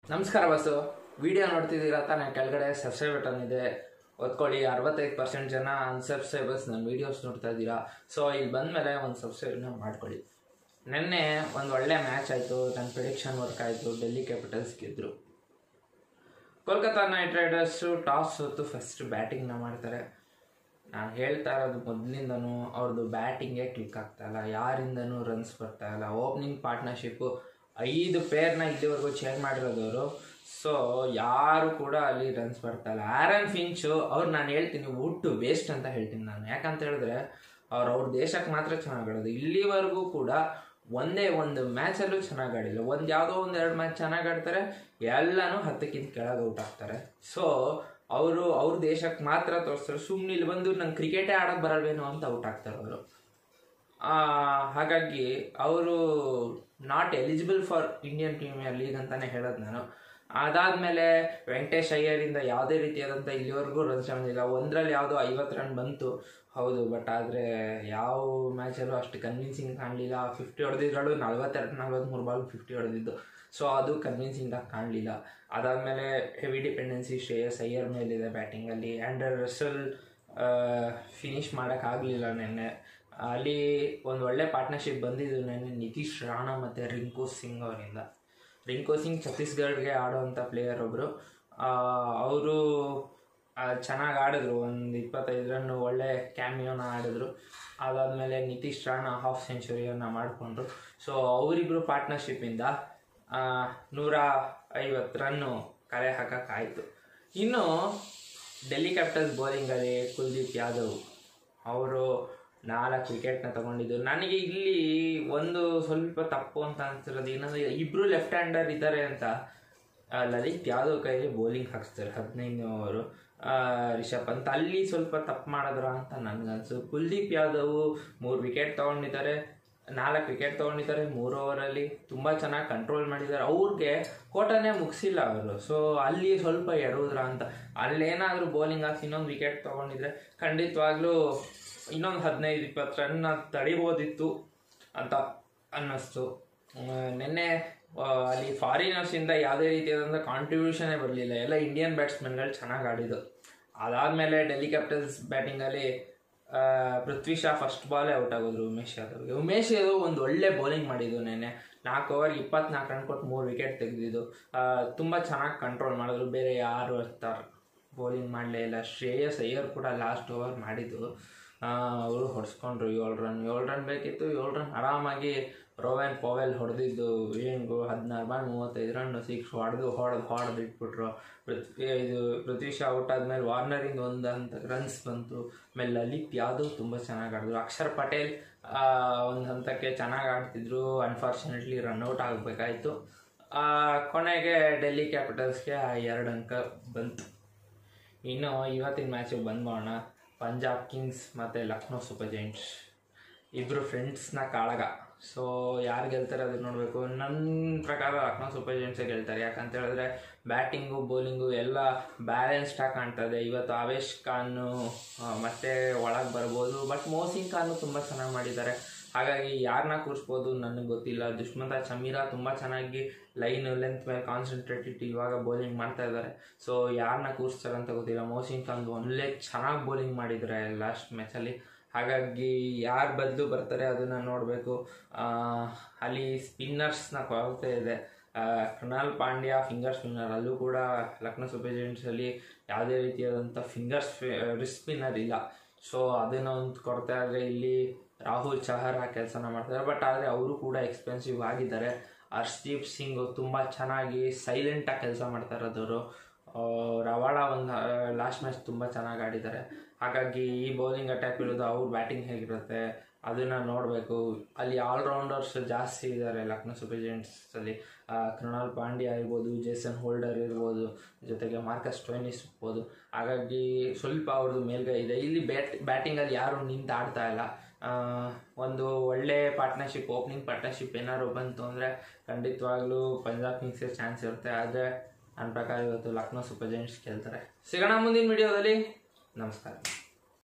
ನಮಸ್ಕಾರ bus video ನೋಡ್ತಿದ್ದೀರಾ ತಾನೇ ಕೆಳಗಡೆ ಸಬ್ಸ್ಕ್ರೈಬ್ ಬಟನ್ ಇದೆ ಒತ್ಕೊಳ್ಳಿ ಅರವತ್ತೈದು ಪರ್ಸೆಂಟ್ ಜನ ಅನ್ಸಬ್ಸ್ಕ್ರೈಬರ್ಸ್ ನನ್ನ ವೀಡಿಯೋಸ್ ನೋಡ್ತಾ ಇದ್ದೀರಾ ಸೊ ಇಲ್ಲಿ ಬಂದಮೇಲೆ ಒಂದು ಸಬ್ಸ್ಕ್ರೈಬ್ನ ಮಾಡ್ಕೊಳ್ಳಿ ನಿನ್ನೆ ಒಂದು ಒಳ್ಳೆ ಮ್ಯಾಚ್ ಆಯಿತು ನನ್ನ ಪ್ರಿಡಿಕ್ಷನ್ ವರ್ಕ್ ಆಯಿತು ಡೆಲ್ಲಿ ಕ್ಯಾಪಿಟಲ್ಸ್ ಗೆದ್ದರು ಕೋಲ್ಕತ್ತಾ ನೈಟ್ ರೈಡರ್ಸು ಟಾಸ್ ಹೊತ್ತು ಫಸ್ಟ್ ಬ್ಯಾಟಿಂಗ್ನ ಮಾಡ್ತಾರೆ ನಾನು ಹೇಳ್ತಾ ಇರೋದು ಮೊದಲಿಂದನೂ ಅವ್ರದ್ದು ಬ್ಯಾಟಿಂಗೇ ಕ್ಲಿಕ್ ಆಗ್ತಾ ಇಲ್ಲ ಯಾರಿಂದನೂ ರನ್ಸ್ ಬರ್ತಾ ಇಲ್ಲ ಓಪನಿಂಗ್ ಪಾರ್ಟ್ನರ್ಶಿಪ್ಪು ಐದು ಪೇರ್ನ ಇಲ್ಲಿವರೆಗೂ ಚೇಂಜ್ ಮಾಡಿರೋದವರು ಸೊ ಯಾರು ಕೂಡ ಅಲ್ಲಿ ರನ್ಸ್ ಬರ್ತಾ ಇಲ್ಲ ಆರನ್ ಫಿಂಚು ಅವ್ರು ನಾನು ಹೇಳ್ತೀನಿ ವುಡ್ ವೇಸ್ಟ್ ಅಂತ ಹೇಳ್ತೀನಿ ನಾನು ಯಾಕಂತ ಹೇಳಿದ್ರೆ ಅವ್ರು ಅವ್ರ ದೇಶಕ್ಕೆ ಮಾತ್ರ ಚೆನ್ನಾಗಿ ಆಡೋದು ಇಲ್ಲಿವರೆಗೂ ಕೂಡ ಒಂದೇ ಒಂದು ಮ್ಯಾಚಲ್ಲೂ ಚೆನ್ನಾಗಿ ಆಡಿಲ್ಲ ಒಂದು ಯಾವುದೋ ಒಂದು ಎರಡು ಮ್ಯಾಚ್ ಚೆನ್ನಾಗಿ ಆಡ್ತಾರೆ ಎಲ್ಲನೂ ಹತ್ತಕ್ಕಿಂತ ಕೆಳಗೆ ಔಟ್ ಆಗ್ತಾರೆ ಸೊ ಅವರು ಅವ್ರ ದೇಶಕ್ಕೆ ಮಾತ್ರ ತೋರಿಸ್ತಾರೆ ಸುಮ್ಮನೆ ಇಲ್ಲಿ ಬಂದು ನಂಗೆ ಕ್ರಿಕೆಟೇ ಆಡೋಕ್ಕೆ ಬರಲ್ವೇನೋ ಅಂತ ಔಟ್ ಆಗ್ತಾರೆ ಅವರು ಹಾಗಾಗಿ ಅವರು not eligible for Indian Premier League ಅಂತಾನೆ ಹೇಳೋದು ನಾನು ಅದಾದಮೇಲೆ ವೆಂಕಟೇಶ್ ಅಯ್ಯರಿಂದ ಯಾವುದೇ ರೀತಿಯಾದಂಥ ಇಲ್ಲಿವರೆಗೂ ರನ್ಸ್ ಬಂದಿಲ್ಲ ಒಂದರಲ್ಲಿ ಯಾವುದೋ ಐವತ್ತು ರನ್ ಬಂತು ಹೌದು ಬಟ್ ಆದರೆ ಯಾವ ಮ್ಯಾಚಲ್ಲೂ ಅಷ್ಟು ಕನ್ವಿನ್ಸಿಂಗ್ ಕಾಣಲಿಲ್ಲ ಫಿಫ್ಟಿ ಹೊಡೆದಿದ್ರಲ್ಲೂ ನಲ್ವತ್ತೆರಡು ನಲ್ವತ್ತ್ಮೂರು ಬಾಲ್ ಫಿಫ್ಟಿ ಹೊಡೆದಿದ್ದು ಸೊ ಅದು ಕನ್ವಿನ್ಸಿಂಗಾಗಿ ಕಾಣಲಿಲ್ಲ ಅದಾದಮೇಲೆ ಹೆವಿ ಡಿಪೆಂಡೆನ್ಸಿ ಶ್ರೇಯಸ್ ಅಯ್ಯರ್ ಮೇಲಿದೆ ಬ್ಯಾಟಿಂಗಲ್ಲಿ ಆ್ಯಂಡರ್ ರಸಲ್ ಫಿನಿಷ್ ಮಾಡೋಕ್ಕಾಗಲಿಲ್ಲ ನೆನ್ನೆ ಅಲ್ಲಿ ಒಂದು ಒಳ್ಳೆ ಪಾರ್ಟ್ನರ್ಶಿಪ್ ಬಂದಿದ್ದು ನೆನ್ನೆ ನಿತೀಶ್ ರಾಣಾ ಮತ್ತು ರಿಂಕು ಸಿಂಗ್ ಅವರಿಂದ ರಿಂಕು ಸಿಂಗ್ ಛತ್ತೀಸ್ಗಢ್ಗೆ ಆಡೋವಂಥ ಪ್ಲೇಯರ್ ಒಬ್ಬರು ಅವರು ಚೆನ್ನಾಗಿ ಆಡಿದ್ರು ಒಂದು ಇಪ್ಪತ್ತೈದು ರನ್ ಒಳ್ಳೆ ಕ್ಯಾಮಿಯೋನ ಆಡಿದ್ರು ಅದಾದಮೇಲೆ ನಿತೀಶ್ ರಾಣಾ ಹಾಫ್ ಸೆಂಚುರಿಯನ್ನು ಮಾಡಿಕೊಂಡ್ರು ಸೊ ಅವರಿಬ್ಬರು ಪಾರ್ಟ್ನರ್ಶಿಪ್ಪಿಂದ ನೂರ ಐವತ್ತು ರನ್ನು ಕಲೆ ಹಾಕೋಕ್ಕಾಯಿತು ಇನ್ನು ಡೆಲ್ಲಿ ಕ್ಯಾಪಿಟಲ್ಸ್ ಬೌಲಿಂಗಲ್ಲಿ ಕುಲ್ದೀಪ್ ಯಾದವ್ ಅವರು ನಾಲ್ಕು ವಿಕೆಟ್ನ ತಗೊಂಡಿದ್ದು ನನಗೆ ಇಲ್ಲಿ ಒಂದು ಸ್ವಲ್ಪ ತಪ್ಪು ಅಂತ ಅನ್ಸಿರೋದು ಏನಂದರೆ ಇಬ್ಬರು ಲೆಫ್ಟ್ ಹ್ಯಾಂಡರ್ ಇದ್ದಾರೆ ಅಂತ ಲಲಿತ್ ಯಾದವ್ ಕೈಲಿ ಬೌಲಿಂಗ್ ಹಾಕ್ಸ್ತಾರೆ ಹದಿನೈದನೇ ಓವರು ರಿಷಬ್ ಪಂತ್ ಅಲ್ಲಿ ಸ್ವಲ್ಪ ತಪ್ಪು ಮಾಡಿದ್ರ ಅಂತ ನನಗನ್ಸು ಕುಲ್ದೀಪ್ ಯಾದವ್ ಮೂರು ವಿಕೆಟ್ ತೊಗೊಂಡಿದ್ದಾರೆ ನಾಲ್ಕು ವಿಕೆಟ್ ತೊಗೊಂಡಿದ್ದಾರೆ ಮೂರು ಓವರಲ್ಲಿ ತುಂಬ ಚೆನ್ನಾಗಿ ಕಂಟ್ರೋಲ್ ಮಾಡಿದ್ದಾರೆ ಅವ್ರಿಗೆ ಕೋಟನೇ ಮುಗಿಸಿಲ್ಲ ಅವರು ಸೊ ಅಲ್ಲಿ ಸ್ವಲ್ಪ ಎಡುವುದ್ರ ಅಂತ ಅಲ್ಲೇನಾದರೂ ಬೌಲಿಂಗ್ ಹಾಕಿ ಇನ್ನೊಂದು ವಿಕೆಟ್ ತೊಗೊಂಡಿದ್ರೆ ಖಂಡಿತವಾಗ್ಲೂ ಇನ್ನೊಂದು ಹದಿನೈದು ಇಪ್ಪತ್ತು ರನ್ನ ತಡಿಬೋದಿತ್ತು ಅಂತ ಅನ್ನಿಸ್ತು ನಿನ್ನೆ ಅಲ್ಲಿ ಫಾರಿನರ್ಸಿಂದ ಯಾವುದೇ ರೀತಿಯಾದಂಥ ಕಾಂಟ್ರಿಬ್ಯೂಷನೇ ಬರಲಿಲ್ಲ ಎಲ್ಲ ಇಂಡಿಯನ್ ಬ್ಯಾಟ್ಸ್ಮನ್ಗಳು ಚೆನ್ನಾಗಿ ಆಡಿದ್ದು ಅದಾದಮೇಲೆ ಡೆಲ್ಲಿ ಕ್ಯಾಪಿಟಲ್ಸ್ ಬ್ಯಾಟಿಂಗಲ್ಲಿ ಪೃಥ್ವಿ ಶಾ ಫಸ್ಟ್ ಬಾಲೇ ಔಟ್ ಆಗೋದ್ರು ಉಮೇಶ್ ಯಾದವ್ಗೆ ಉಮೇಶ್ ಯಾದವ್ ಒಂದು ಒಳ್ಳೆ ಬೌಲಿಂಗ್ ಮಾಡಿದ್ದು ನೆನ್ನೆ ನಾಲ್ಕು ಓವರ್ ಇಪ್ಪತ್ನಾಲ್ಕು ರನ್ ಕೊಟ್ಟು ಮೂರು ವಿಕೆಟ್ ತೆಗೆದಿದ್ದು ತುಂಬ ಚೆನ್ನಾಗಿ ಕಂಟ್ರೋಲ್ ಮಾಡಿದ್ರು ಬೇರೆ ಯಾರು ಇರ್ತಾರೆ ಬೌಲಿಂಗ್ ಮಾಡಲೇ ಇಲ್ಲ ಶ್ರೇಯಸ್ ಅಯ್ಯರ್ ಕೂಡ ಲಾಸ್ಟ್ ಓವರ್ ಮಾಡಿದ್ದು ಅವರು ಹೊಡೆಸ್ಕೊಂಡ್ರು ಏಳು ರನ್ ಏಳು ರನ್ ಬೇಕಿತ್ತು ಏಳು ರನ್ ಆರಾಮಾಗಿ ರೋವೆನ್ ಪೋವೆಲ್ ಹೊಡೆದಿದ್ದು ವಿಂಗು ಹದಿನಾರು ಬಾಲ್ ಮೂವತ್ತೈದು ರನ್ ಸಿಕ್ಸ್ ಹೊಡೆದು ಹೊಡೆದು ಹೊಡೆದು ಇಟ್ಬಿಟ್ರು ಪೃಥ್ವಿ ಇದು ಪೃಥ್ವಿ ಶಾ ಔಟ್ ಆದಮೇಲೆ ವಾರ್ನರಿಂದ ಒಂದು ಹಂತ ರನ್ಸ್ ಬಂತು ಆಮೇಲೆ ಲಲಿತ್ ಯಾದವ್ ತುಂಬ ಚೆನ್ನಾಗಿ ಆಡಿದ್ರು ಅಕ್ಷರ್ ಪಟೇಲ್ ಒಂದು ಹಂತಕ್ಕೆ ಚೆನ್ನಾಗಿ ಆಡ್ತಿದ್ರು ಅನ್ಫಾರ್ಚುನೇಟ್ಲಿ ರನ್ಔಟ್ ಆಗಬೇಕಾಯಿತು ಕೊನೆಗೆ ಡೆಲ್ಲಿ ಕ್ಯಾಪಿಟಲ್ಸ್ಗೆ ಎರಡು ಅಂಕ ಬಂತು ಇನ್ನು ಇವತ್ತಿನ ಮ್ಯಾಚಿಗೆ ಬಂದ್ಬೋಣ ಪಂಜಾಬ್ ಕಿಂಗ್ಸ್ ಮತ್ತು ಲಕ್ನೋ ಸೂಪರ್ ಜೈಂಟ್ಸ್ ಇಬ್ಬರು ಫ್ರೆಂಡ್ಸ್ನ ಕಾಳಗ ಸೊ ಯಾರು ಗೆಲ್ತಾರೆ ಅದನ್ನು ನೋಡಬೇಕು ನನ್ನ ಪ್ರಕಾರ ಲಕ್ನೋ ಸೂಪರ್ ಜೈಂಟ್ಸೇ ಗೆಲ್ತಾರೆ ಯಾಕಂತ ಹೇಳಿದ್ರೆ ಬ್ಯಾಟಿಂಗು ಬೌಲಿಂಗು ಎಲ್ಲ ಬ್ಯಾಲೆನ್ಸ್ಡಾಗಿ ಕಾಣ್ತದೆ ಇವತ್ತು ಆವೇಶ್ ಖಾನು ಮತ್ತೆ ಒಳಗೆ ಬರ್ಬೋದು ಬಟ್ ಮೋಸಿನ್ ಖಾನು ತುಂಬ ಚೆನ್ನಾಗಿ ಮಾಡಿದ್ದಾರೆ ಹಾಗಾಗಿ ಯಾರನ್ನ ಕೂರಿಸ್ಬೋದು ನನಗೆ ಗೊತ್ತಿಲ್ಲ ದುಷ್ಮಂತ ಚಮೀರಾ ತುಂಬ ಚೆನ್ನಾಗಿ ಲೈನ್ ಲೆಂತ್ ಮೇಲೆ ಕಾನ್ಸಂಟ್ರೇಟ್ ಇಟ್ಟು ಇವಾಗ ಬೌಲಿಂಗ್ ಮಾಡ್ತಾ ಇದ್ದಾರೆ ಸೊ ಯಾರನ್ನ ಕೂರಿಸ್ತಾರೆ ಅಂತ ಗೊತ್ತಿಲ್ಲ ಮೋಸಿನ್ ಖಾನ್ ಒಳ್ಳೆ ಚೆನ್ನಾಗಿ ಬೌಲಿಂಗ್ ಮಾಡಿದ್ದಾರೆ ಲಾಸ್ಟ್ ಮ್ಯಾಚಲ್ಲಿ ಹಾಗಾಗಿ ಯಾರು ಬದಲು ಬರ್ತಾರೆ ಅದನ್ನು ನೋಡಬೇಕು ಅಲ್ಲಿ ಸ್ಪಿನ್ನರ್ಸ್ನ ಕೊರತೆ ಇದೆ ಕೃಣಾಲ್ ಪಾಂಡ್ಯ ಫಿಂಗರ್ ಸ್ಪಿನ್ನರ್ ಅಲ್ಲೂ ಕೂಡ ಲಕ್ನೋ ಸೂಪರ್ ಜೈಂಟ್ಸಲ್ಲಿ ಯಾವುದೇ ರೀತಿಯಾದಂಥ ಫಿಂಗರ್ಸ್ ರಿಸ್ಟ್ ಸ್ಪಿನ್ನರ್ ಇಲ್ಲ ಸೊ ಅದನ್ನು ಒಂದು ಕೊರತೆ ಆದರೆ ಇಲ್ಲಿ ರಾಹುಲ್ ಚಹರ್ ಆ ಕೆಲಸನ ಮಾಡ್ತಾರೆ ಬಟ್ ಆದರೆ ಅವರು ಕೂಡ ಎಕ್ಸ್ಪೆನ್ಸಿವ್ ಆಗಿದ್ದಾರೆ ಹರ್ಷ್ದೀಪ್ ಸಿಂಗ್ ತುಂಬ ಚೆನ್ನಾಗಿ ಸೈಲೆಂಟಾಗಿ ಕೆಲಸ ಮಾಡ್ತಾ ಇರೋದವರು ರವಾಡ ಒಂದು ಲಾಸ್ಟ್ ಮ್ಯಾಚ್ ತುಂಬ ಚೆನ್ನಾಗಿ ಆಡಿದ್ದಾರೆ ಹಾಗಾಗಿ ಈ ಬೌಲಿಂಗ್ ಅಟ್ಯಾಕ್ ಇರೋದು ಅವ್ರ ಬ್ಯಾಟಿಂಗ್ ಹೇಗಿರುತ್ತೆ ಅದನ್ನು ನೋಡಬೇಕು ಅಲ್ಲಿ ಆಲ್ರೌಂಡರ್ಸ್ ಜಾಸ್ತಿ ಇದ್ದಾರೆ ಲಕ್ನೋ ಸೂಪರ್ ಜೈಂಟ್ಸಲ್ಲಿ ಕೃಣಾಲ್ ಪಾಂಡ್ಯ ಇರ್ಬೋದು ಜೇಸನ್ ಹೋಲ್ಡರ್ ಇರ್ಬೋದು ಜೊತೆಗೆ ಮಾರ್ಕಸ್ ಟೋನಿಸ್ ಇರ್ಬೋದು ಹಾಗಾಗಿ ಸ್ವಲ್ಪ ಅವ್ರದ್ದು ಮೇಲ್ಗೈ ಇದೆ ಇಲ್ಲಿ ಬ್ಯಾಟ್ ಬ್ಯಾಟಿಂಗಲ್ಲಿ ಯಾರು ನಿಂತು ಆಡ್ತಾ ಇಲ್ಲ ಒಂದು ಒಳ್ಳೆ ಪಾರ್ಟ್ನರ್ಶಿಪ್ ಓಪನಿಂಗ್ ಪಾರ್ಟ್ನರ್ಶಿಪ್ ಏನಾದ್ರು ಬಂತು ಅಂದರೆ ಖಂಡಿತವಾಗ್ಲೂ ಪಂಜಾಬ್ ಕಿಂಗ್ಸ್ಗೆ ಚಾನ್ಸ್ ಇರುತ್ತೆ ಆದರೆ ನನ್ನ ಪ್ರಕಾರ ಇವತ್ತು ಲಕ್ನೋ ಸೂಪರ್ ಜೈಂಟ್ಸ್ ಗೆಲ್ತಾರೆ ಸಿಗೋಣ ಮುಂದಿನ ವಿಡಿಯೋದಲ್ಲಿ ನಮಸ್ಕಾರ